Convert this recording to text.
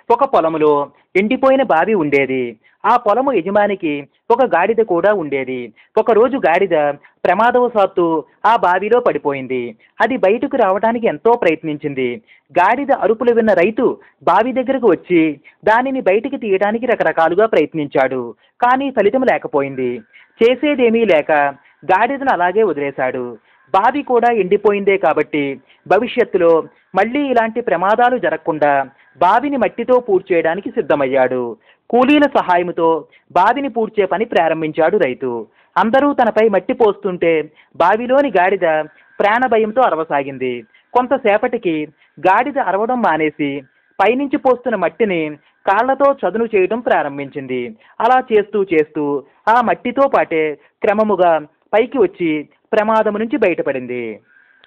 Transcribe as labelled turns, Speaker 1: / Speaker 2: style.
Speaker 1: ఒక పొలములో ఎండిపోయిన బావి ఉండేది ఆ పొలము యజమానికి ఒక గాడిద కూడా ఉండేది ఒకరోజు గాడిద ప్రమాదవశాత్తు ఆ బావిలో పడిపోయింది అది బయటకు రావడానికి ఎంతో ప్రయత్నించింది గాడిద అరుపులు విన్న రైతు బావి దగ్గరకు వచ్చి దానిని బయటికి తీయడానికి రకరకాలుగా ప్రయత్నించాడు కానీ ఫలితం లేకపోయింది చేసేదేమీ లేక గాడిదను అలాగే వదిలేశాడు బావి కూడా ఎండిపోయిందే కాబట్టి భవిష్యత్తులో మళ్ళీ ఇలాంటి ప్రమాదాలు జరగకుండా బావిని మట్టితో పూడ్చేయడానికి సిద్ధమయ్యాడు కూలీల సహాయంతో బావిని పూడ్చే పని ప్రారంభించాడు రైతు అందరూ తనపై మట్టి పోస్తుంటే బావిలోని గాడిద ప్రాణభయంతో అరవసాగింది కొంతసేపటికి గాడిద అరవడం మానేసి పైనుంచి పోస్తున్న మట్టిని కాళ్లతో చదును చేయడం ప్రారంభించింది అలా చేస్తూ చేస్తూ ఆ మట్టితో పాటే క్రమముగా పైకి వచ్చి ప్రమాదం నుంచి బయటపడింది